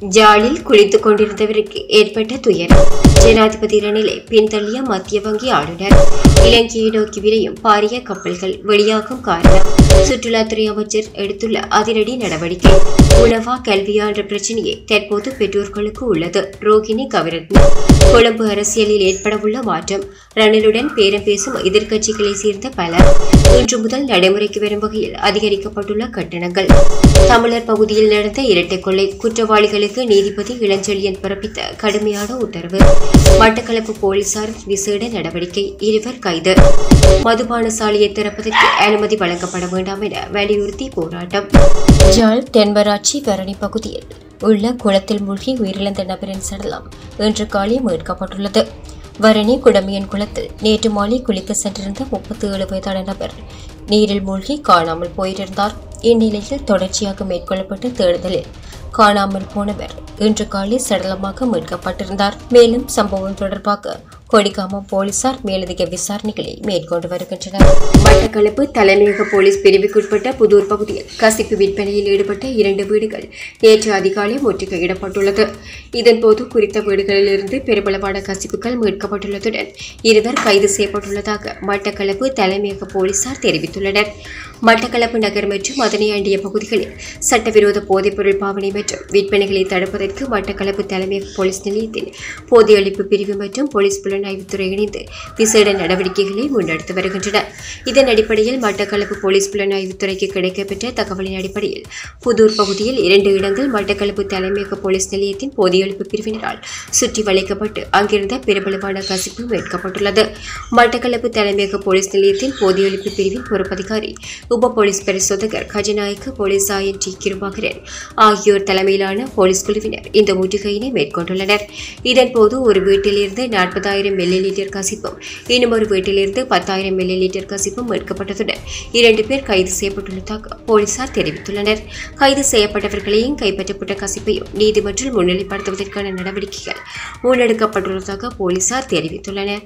ஜாலில் குளித்துக் கொண்டிருந்தவருக்கு ஏற்பட்ட துயரம் ஜனாதிபதி ரணிலை பின்தள்ளிய மத்திய வங்கி ஆளுநர் இலங்கையை நோக்கி விரையும் பாரிய கப்பல்கள் வெளியாகும் காரணம் சுற்றுலாத்துறை அமைச்சர் எடுத்துள்ள அதிரடி நடவடிக்கை உணவா கல்வியா என்ற பிரச்சனையே தற்போது பெற்றோர்களுக்கு உள்ளது ரோகிணி கவிரத்ன கொழும்பு அரசியலில் ஏற்படவுள்ள மாற்றம் ரணிலுடன் பேரம் பேசும் எதிர்க்கட்சிகளை சேர்ந்த பலர் இன்று முதல் நடைமுறைக்கு வரும் வகையில் அதிகரிக்கப்பட்டுள்ள கட்டணங்கள் தமிழர் பகுதியில் நடந்த இரட்டை கொள்ளை குற்றவாளிகளுக்கு நீதிபதி இளஞ்செழியன் பிறப்பித்த கடுமையான உத்தரவு மட்டக்களப்பு போலீசார் விசேட நடவடிக்கை இருவர் கைது மதுபான சாலையை திறப்பதற்கு அனுமதி வழங்கப்பட வேண்டாம் என வலியுறுத்தி போராட்டம் ஜாழ் தென்மராட்சி கரணி பகுதியில் உள்ள குளத்தில் மூழ்கி உயிரிழந்த நபரின் சடலம் இன்று காலை மீட்கப்பட்டுள்ளது வரணி குடமியன் குளத்தில் நேற்று மாலை குளிக்க சென்றிருந்த முப்பத்தி ஏழு வயதான நபர் நீரில் மூழ்கி காணாமல் போயிருந்தார் இந்நிலையில் தொடர்ச்சியாக மேற்கொள்ளப்பட்ட தேடுதலில் காணாமல் போனவர் இன்று காலை சடலமாக மீட்கப்பட்டிருந்தார் மேலும் சம்பவம் தொடர்பாக கொடிகாமம் போலீசார் மேலதிக விசாரணைகளை மேற்கொண்டு வருகின்றனர் மட்டக்களப்பு தலைமையக போலீஸ் பிரிவுக்குட்பட்ட புதூர் பகுதியில் கசிப்பு விற்பனையில் ஈடுபட்ட இரண்டு வீடுகள் நேற்று அதிகாலை முற்றுகையிடப்பட்டுள்ளது இதன்போது குறித்த வீடுகளிலிருந்து பெருமளவான கசிப்புகள் மீட்கப்பட்டுள்ளதுடன் இருவர் கைது செய்யப்பட்டுள்ளதாக மட்டக்களப்பு தலைமையக போலீசார் தெரிவித்துள்ளனர் மட்டக்களப்பு நகர் மற்றும் அதனை அண்டிய பகுதிகளில் சட்டவிரோத போதைப்பொருள் பாவனை மற்றும் விற்பனைகளை தடுப்பதற்கு மட்டக்களப்பு தலைமையக போலீஸ் நிலையத்தில் போதையளிப்பு பிரிவு மற்றும் போலீஸ் புலனாய்வுத்துறை இணைந்து விசேட நடவடிக்கைகளை முன்னெடுத்து வருகின்றன இதன் அடிப்படையில் மட்டக்களப்பு போலீஸ் புலனாய்வுத்துறைக்கு கிடைக்கப்பெற்ற தகவலின் அடிப்படையில் புதூர் பகுதியில் இரண்டு இடங்கள் மட்டக்களப்பு தலைமையக போலீஸ் நிலையத்தின் போதையளிப்பு பிரிவினரால் சுற்றி வளைக்கப்பட்டு அங்கிருந்த பெருமளவான கசிப்பு மீட்கப்பட்டுள்ளது மட்டக்களப்பு தலைமையக போலீஸ் நிலையத்தின் போதையொழிப்பு பிரிவின் பொறுப்பதிகாரி உப போலீஸ் பரிசோதகர் கஜநாயக்க போலீஸ் ஆயன் டி கிருபாகரன் ஆகியோர் தலைமையிலான போலீஸ் குழுவினர் இந்த முற்றுகையினை மேற்கொண்டுள்ளனர் இதன்போது ஒரு வீட்டிலிருந்து நாற்பதாயிரம் மில்லி லிட்டர் கசிப்பும் இன்னும் ஒரு வீட்டிலிருந்து பத்தாயிரம் மில்லி லிட்டர் கசிப்பும் மீட்கப்பட்டதுடன் இரண்டு பேர் கைது செய்யப்பட்டுள்ளதாக போலீசார் தெரிவித்துள்ளனர் கைது செய்யப்பட்டவர்களையும் கைப்பற்றப்பட்ட கசிப்பையும் நீதிமன்றில் முன்னிலைப்படுத்துவதற்கான நடவடிக்கைகள் முன்னெடுக்கப்பட்டுள்ளதாக போலீசார் தெரிவித்துள்ளனர்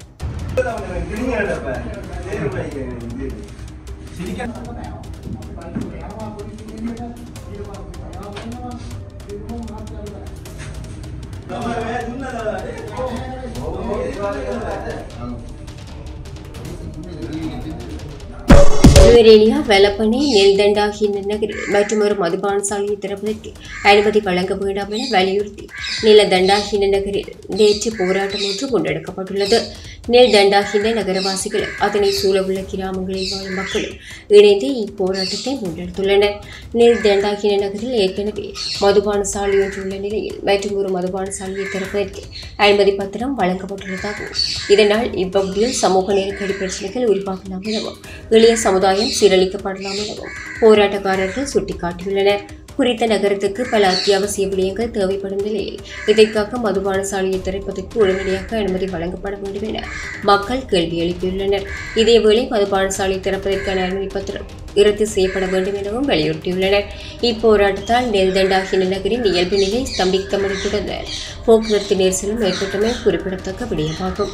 நுவரேலியா வெலப்பனை நெல்தண்டாகி நகரில் மற்றொரு மதுபான சாலையை திறப்பதற்கு அனுமதி வழங்க வேண்டாம் என வலியுறுத்தி நில தண்டாகின நகரில் நேற்று போராட்டம் ஒன்று முன்னெடுக்கப்பட்டுள்ளது நெல் தண்டாகின நகரவாசிகளும் அதனை சூழவுள்ள கிராமங்களில் வாழும் மக்களும் இணைந்து இப்போராட்டத்தை முன்னெடுத்துள்ளனர் நெல் தண்டாகின நகரில் ஏற்கனவே மதுபான சாலை ஒன்று உள்ள நிலையில் மற்றும் ஒரு மதுபான சாலையை திறப்பதற்கு அனுமதி பத்திரம் வழங்கப்பட்டுள்ளதாகவும் இதனால் இப்பகுதியில் சமூக நெருக்கடி பிரச்சனைகள் உருவாகலாம் எனவும் இளைய சமுதாயம் சீரழிக்கப்படலாம் எனவும் போராட்டக்காரர்கள் சுட்டிக்காட்டியுள்ளனர் குறித்த நகரத்துக்கு பல அத்தியாவசிய விடயங்கள் தேவைப்படும் நிலையில் இதற்காக மதுபான சாலையை திறப்பதற்கு உடனடியாக அனுமதி வழங்கப்பட வேண்டும் என மக்கள் கேள்வி எழுப்பியுள்ளனர் இதேவேளை மதுபான சாலை திறப்பதற்கான அனுமதி பத்திரம் இறுதி செய்யப்பட வேண்டும் எனவும் வலியுறுத்தியுள்ளனர் இப்போராட்டத்தால் நெல்தண்டாகின நகரின் இயல்பு நிலை ஸ்தம்பித்தமடைந்துடன் போக்குவரத்து நெரிசலும் ஏற்பட்டமை குறிப்பிடத்தக்க விடயமாகும்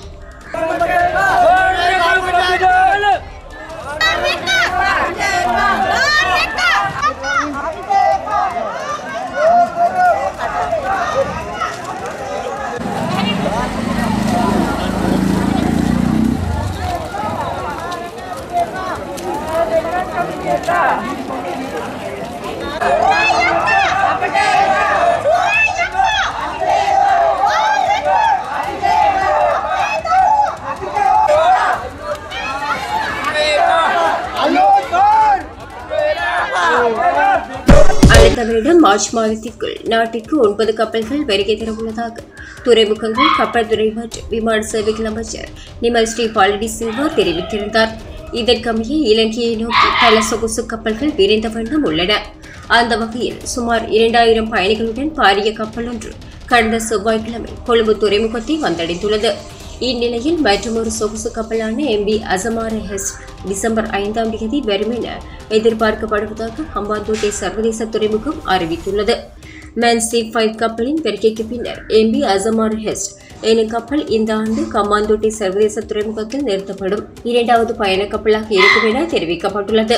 அடுத்த வருடம் மார்ச் மாதத்திற்குள் நாட்டிற்கு ஒன்பது கப்பல்கள் வருகை தரவுள்ளதாக துறைமுகங்கள் கப்பல் துறை மற்றும் விமான சேவைகள் அமைச்சர் நிமல் ஸ்ரீ பாலடி சில்வா தெரிவித்திருந்தார் இதற்கமைய இலங்கையை நோக்கி பல சொகுசு கப்பல்கள் விரைந்த வண்ணம் உள்ளன அந்த வகையில் சுமார் இரண்டாயிரம் பயணிகளுடன் பாரிய கப்பல் ஒன்று கடந்த செவ்வாய்க்கிழமை கொழும்பு துறைமுகத்தை வந்தடைந்துள்ளது இந்நிலையில் மற்றொரு சொகுசு கப்பலான எம்பி அசமார ஹெஸ் டிசம்பர் ஐந்தாம் தேதி வரும் என எதிர்பார்க்கப்படுவதாக ஹம்பாந்தோட்டை சர்வதேச துறைமுகம் அறிவித்துள்ளது மென்சி ஃபைவ் கப்பலின் வருகைக்கு பின்னர் எம்பி அசமார் ஹெஸ்ட் எனும் கப்பல் இந்த ஆண்டு கம்மாந்தோட்டை சர்வதேச துறைமுகத்தில் நிறுத்தப்படும் இரண்டாவது பயண கப்பலாக இருக்கும் என தெரிவிக்கப்பட்டுள்ளது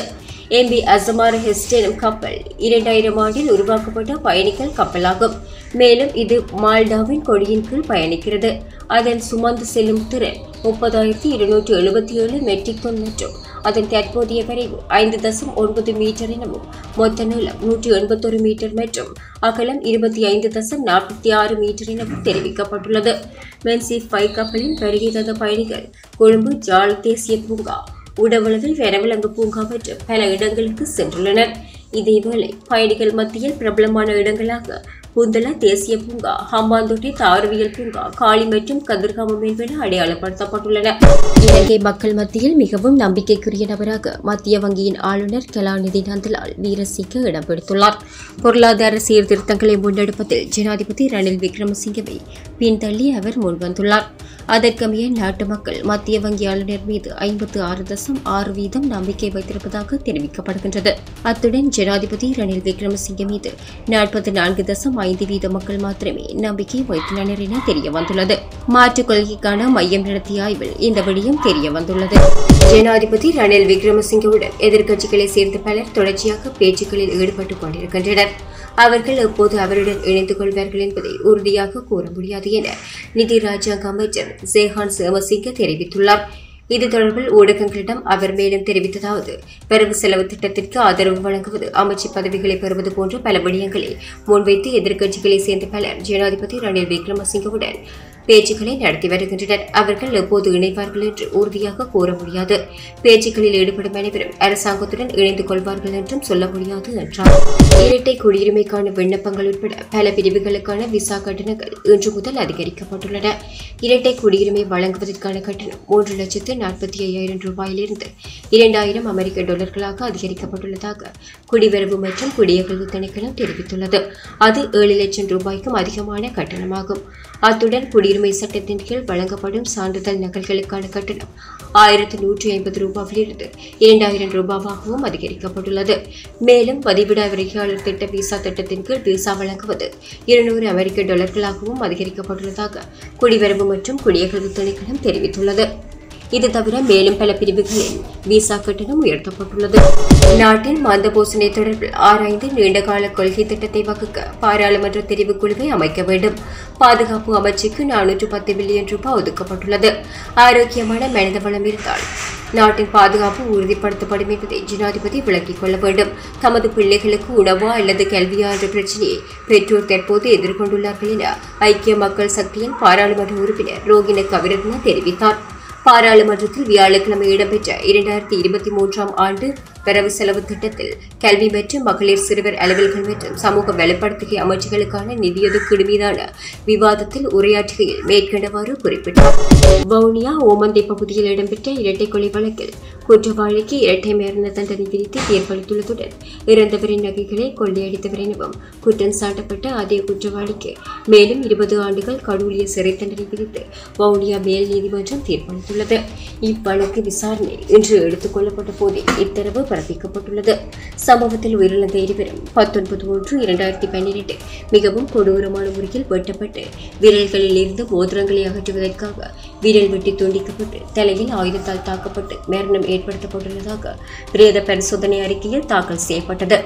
எம்பி அசமார் ஹெஸ்ட் எனும் கப்பல் இரண்டாயிரம் ஆண்டில் உருவாக்கப்பட்ட பயணிகள் கப்பலாகும் மேலும் இது மால்டாவின் கொடியின் கீழ் பயணிக்கிறது அதன் சுமந்து செல்லும் திறன் முப்பதாயிரத்தி இருநூற்றி எழுபத்தி ஏழு மெட்ரிக் டன் மற்றும் அதன் தற்போதைய விரைவு ஐந்து தசம் ஒன்பது மீட்டர் எனவும் மொத்த நீளம் நூற்றி எண்பத்தொரு மீட்டர் மற்றும் அகலம் இருபத்தி ஐந்து தசம் நாற்பத்தி ஆறு மீட்டர் எனவும் தெரிவிக்கப்பட்டுள்ளது மென்சி ஃபைவ் கப்பலின் வருகை தந்த பயணிகள் கொழும்பு ஜாழ் தேசிய பூங்கா உடவளவில் வனவிலங்கு பூங்கா மற்றும் பல இடங்களுக்கு சென்றுள்ளனர் இதேவேளை பயணிகள் மத்தியில் பிரபலமான இடங்களாக புந்தள தேசிய பூங்கா ஹம்பாந்தோட்டை தாவரவியல் பூங்கா காளி மற்றும் கதிர்காமம் என்பன அடையாளப்படுத்தப்பட்டுள்ளன இலங்கை மக்கள் மத்தியில் மிகவும் நம்பிக்கைக்குரிய நபராக மத்திய வங்கியின் ஆளுநர் கலாநிதி நந்தலால் வீரசிங்க இடம் பிடித்துள்ளார் பொருளாதார சீர்திருத்தங்களை முன்னெடுப்பதில் ஜனாதிபதி ரணில் விக்ரமசிங்கவை பின்தள்ளி அவர் முன்வந்துள்ளார் அதற்கமைய நாட்டு மக்கள் மத்திய வங்கி ஆளுநர் மீது ஐம்பத்து ஆறு தசம் ஆறு வீதம் நம்பிக்கை வைத்திருப்பதாக தெரிவிக்கப்படுகின்றது அத்துடன் ஜனாதிபதி ரணில் விக்ரமசிங்க மீது நாற்பத்தி நான்கு தசம் ஐந்து வீத மக்கள் மாத்திரமே நம்பிக்கை வைத்துள்ளனர் என தெரிய வந்துள்ளது மாற்றுக் கொள்கைக்கான மையம் நடத்திய ஆய்வில் இந்த விடயம் தெரிய வந்துள்ளது ஜனாதிபதி ரணில் விக்ரமசிங்கவுடன் எதிர்க்கட்சிகளை சேர்ந்த பலர் தொடர்ச்சியாக பேச்சுக்களில் ஈடுபட்டுக் கொண்டிருக்கின்றனர் அவர்கள் எப்போது அவருடன் இணைந்து கொள்வார்கள் என்பதை உறுதியாக கூற முடியாது என நிதி ராஜாங்க அமைச்சர் ஜேஹான் சேமசிங்க தெரிவித்துள்ளார் இது தொடர்பில் ஊடகங்களிடம் அவர் மேலும் தெரிவித்ததாவது வரவு செலவு திட்டத்திற்கு ஆதரவு வழங்குவது அமைச்சு பதவிகளை பெறுவது போன்ற பல விடயங்களை முன்வைத்து எதிர்க்கட்சிகளை சேர்ந்த பலர் ஜனாதிபதி ரணில் விக்ரமசிங்கவுடன் பேச்சுக்களை நடத்தி வருகின்றனர் அவர்கள் எப்போது இணைவார்கள் என்று உறுதியாக கூற முடியாது பேச்சுக்களில் ஈடுபடும் அனைவரும் அரசாங்கத்துடன் இணைந்து கொள்வார்கள் என்றும் சொல்ல முடியாது என்றார் இரட்டை குடியுரிமைக்கான விண்ணப்பங்கள் உட்பட பல பிரிவுகளுக்கான விசா கட்டணங்கள் இன்று முதல் அதிகரிக்கப்பட்டுள்ளன இரட்டை குடியுரிமை வழங்குவதற்கான கட்டணம் மூன்று லட்சத்து நாற்பத்தி ஐயாயிரம் ரூபாயிலிருந்து இரண்டாயிரம் அமெரிக்க டாலர்களாக அதிகரிக்கப்பட்டுள்ளதாக குடிவரவு மற்றும் குடியகல்வு திணைக்களம் தெரிவித்துள்ளது அது ஏழு லட்சம் ரூபாய்க்கும் அதிகமான கட்டணமாகும் அத்துடன் குடியுரிமை சட்டத்தின் கீழ் வழங்கப்படும் சான்றிதழ் நகல்களுக்கான கட்டணம் ஆயிரத்து நூற்றி ஐம்பது ரூபாவிலிருந்து இரண்டாயிரம் ரூபாவாகவும் அதிகரிக்கப்பட்டுள்ளது மேலும் பதிவிடா விரைகாளர் திட்ட விசா திட்டத்தின் கீழ் விசா வழங்குவது இருநூறு அமெரிக்க டாலர்களாகவும் அதிகரிக்கப்பட்டுள்ளதாக குடிவரவு மற்றும் குடியகல்வு திணைக்களம் தெரிவித்துள்ளது இது தவிர மேலும் பல பிரிவுகளில் விசா கட்டணம் உயர்த்தப்பட்டுள்ளது நாட்டின் மந்தபோசனை தொடர்பில் ஆராய்ந்து நீண்டகால கொள்கை திட்டத்தை வகுக்க பாராளுமன்ற தெரிவுக்குழுவை அமைக்க வேண்டும் பாதுகாப்பு அமைச்சுக்கு நானூற்று பத்து பில்லியன் ரூபாய் ஒதுக்கப்பட்டுள்ளது ஆரோக்கியமான மனித வளம் இருந்தால் நாட்டின் பாதுகாப்பு உறுதிப்படுத்தப்படும் என்பதை ஜனாதிபதி விளக்கிக் கொள்ள வேண்டும் தமது பிள்ளைகளுக்கு உணவா அல்லது கல்வியா என்ற பிரச்சினையை பெற்றோர் தற்போது எதிர்கொண்டுள்ளார்கள் என ஐக்கிய மக்கள் சக்தியின் பாராளுமன்ற உறுப்பினர் ரோகிண கவிரத்ன தெரிவித்தார் பாராளுமன்றத்தில் வியாழக்கிழமை இடம்பெற்ற இரண்டாயிரத்தி இருபத்தி மூன்றாம் ஆண்டு வரவு செலவு திட்டத்தில் கல்வி மற்றும் மகளிர் சிறுவர் அலுவல்கள் மற்றும் சமூக வலுப்படுத்துகை அமைச்சுகளுக்கான நிதியொதுக்கீடு மீதான விவாதத்தில் உரையாற்றுகையில் மேற்கண்டவாறு குறிப்பிட்டார் வவுனியா ஓமந்தை பகுதியில் இடம்பெற்ற இரட்டை கொலை வழக்கில் குற்றவாளிக்கு இரட்டை மரண தண்டனை விதித்து தீர்ப்பளித்துள்ளதுடன் இறந்தவரின் நகைகளை கொள்ளையடித்தவர் எனவும் குற்றம் சாட்டப்பட்ட அதே குற்றவாளிக்கு மேலும் இருபது ஆண்டுகள் கடூழிய சிறை தண்டனை விதித்து வவுனியா மேல் நீதிமன்றம் தீர்ப்பளித்துள்ளது இவ்வழக்கு விசாரணை இன்று எடுத்துக் கொள்ளப்பட்ட போதே இத்தரவு பிறப்பிக்கப்பட்டுள்ளது சம்பவத்தில் உயிரிழந்த இருவரும் பத்தொன்பது ஒன்று இரண்டாயிரத்தி பன்னிரண்டு மிகவும் கொடூரமான முறையில் வெட்டப்பட்டு விரல்களில் இருந்து மோதிரங்களை அகற்றுவதற்காக விரல் வெட்டி துண்டிக்கப்பட்டு தலையில் ஆயுதத்தால் தாக்கப்பட்டு மரணம் ஏற்படுத்தப்பட்டுள்ளதாக பிரேத பரிசோதனை அறிக்கையில் தாக்கல் செய்யப்பட்டது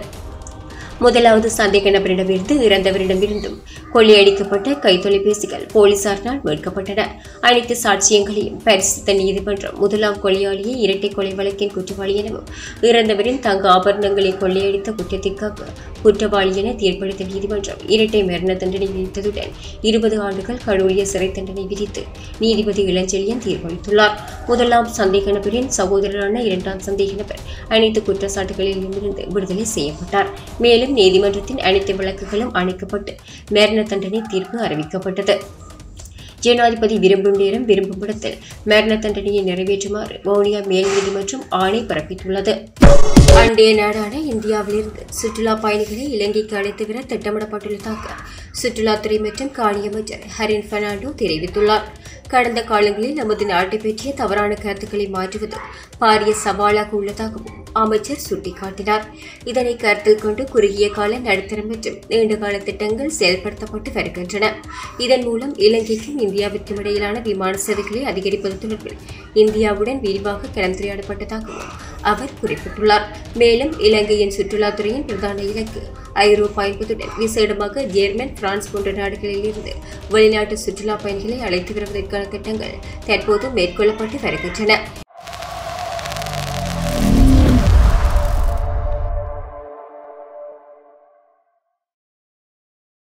முதலாவது சந்தேக நபரிடமிருந்து இறந்தவரிடமிருந்தும் கொள்ளையடிக்கப்பட்ட கைத்தொலைபேசிகள் போலீசாரினால் மீட்கப்பட்டன அனைத்து சாட்சியங்களையும் பரிசுத்த நீதிமன்றம் முதலாம் கொலையாளியை இரட்டை கொலை வழக்கின் குற்றவாளி எனவும் இறந்தவரின் தங்க ஆபரணங்களை கொள்ளையடித்த குற்றத்திற்காக குற்றவாளி என தீர்ப்பளித்த நீதிமன்றம் இரட்டை மரண தண்டனை விதித்ததுடன் இருபது ஆண்டுகள் கடூழிய சிறை தண்டனை விதித்து நீதிபதி இளஞ்செழியன் தீர்ப்பளித்துள்ளார் முதலாம் சந்தேக நபரின் சகோதரரான இரண்டாம் சந்தேக நபர் அனைத்து குற்றச்சாட்டுகளிலிருந்து விடுதலை செய்யப்பட்டார் மேலும் நீதிமன்றத்தின் அனைத்து வழக்குகளும் அணைக்கப்பட்டு மரண தண்டனை தீர்ப்பு அறிவிக்கப்பட்டது ஜனாதிபதி விரும்பும் நேரம் விரும்பும் இடத்தில் மரண தண்டனையை நிறைவேற்றுமாறு வவுனியா மேல் நீதிமன்றம் ஆணை பிறப்பித்துள்ளது அண்டைய நாடான இந்தியாவிலிருந்து சுற்றுலா பயணிகளை இலங்கைக்கு அழைத்து வர திட்டமிடப்பட்டுள்ளதாக சுற்றுலாத்துறை மற்றும் காணியமைச்சர் ஹரின் பெர்னாண்டோ தெரிவித்துள்ளார் கடந்த காலங்களில் நமது நாட்டை பற்றிய தவறான கருத்துக்களை மாற்றுவது பாரிய சவாலாக உள்ளதாகவும் அமைச்சர் சுட்டிக்காட்டினார் இதனை கருத்தில் கொண்டு குறுகிய கால நடுத்தர மற்றும் நீண்டகால திட்டங்கள் செயல்படுத்தப்பட்டு வருகின்றன இதன் மூலம் இலங்கைக்கும் இந்தியாவிற்கும் இடையிலான விமான சேவைகளை அதிகரிப்பது தொடர்பில் இந்தியாவுடன் விரிவாக கலந்துரையாடப்பட்டதாகவும் அவர் குறிப்பிட்டுள்ளார் மேலும் இலங்கையின் சுற்றுலாத்துறையின் பிரதான இலக்கு ஐரோப்பா என்பதுடன் விசேடமாக ஜெர்மன் பிரான்ஸ் போன்ற நாடுகளில் இருந்து வெளிநாட்டு சுற்றுலா பயணிகளை அழைத்து வருவதற்கான திட்டங்கள் தற்போது மேற்கொள்ளப்பட்டு வருகின்றன